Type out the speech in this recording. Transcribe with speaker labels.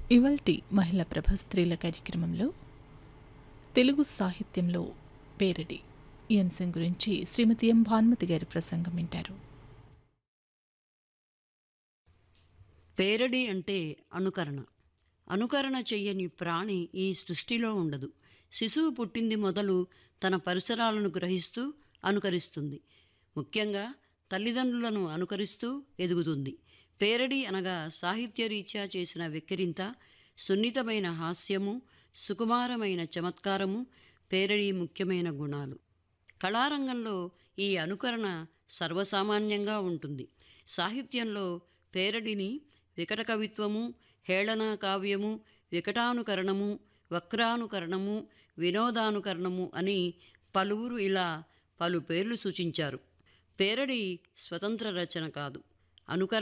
Speaker 1: ఇవాల్టి మహిళా ప్రభ స్త్రీల కార్యక్రమంలో తెలుగు సాహిత్యంలో పేరడి ఈ అంశం గురించి శ్రీమతి ఎం భానుమతి గారి ప్రసంగం వింటారు
Speaker 2: పేరడి అంటే అనుకరణ అనుకరణ చెయ్యని ప్రాణి ఈ సృష్టిలో ఉండదు శిశువు పుట్టింది మొదలు తన పరిసరాలను గ్రహిస్తూ అనుకరిస్తుంది ముఖ్యంగా తల్లిదండ్రులను అనుకరిస్తూ ఎదుగుతుంది పేరడి అనగా సాహిత్యరీత్యా చేసిన వెక్కిరింత సున్నితమైన హాస్యము సుకుమారమైన చమత్కారము పేరడి ముఖ్యమైన గుణాలు కళారంగంలో ఈ అనుకరణ సర్వసామాన్యంగా ఉంటుంది సాహిత్యంలో పేరడిని వికట కవిత్వము హేళనా కావ్యము వికటానుకరణము వక్రానుకరణము వినోదానుకరణము అని పలువురు ఇలా పలు పేర్లు సూచించారు పేరడి స్వతంత్ర రచన కాదు అనుకరణ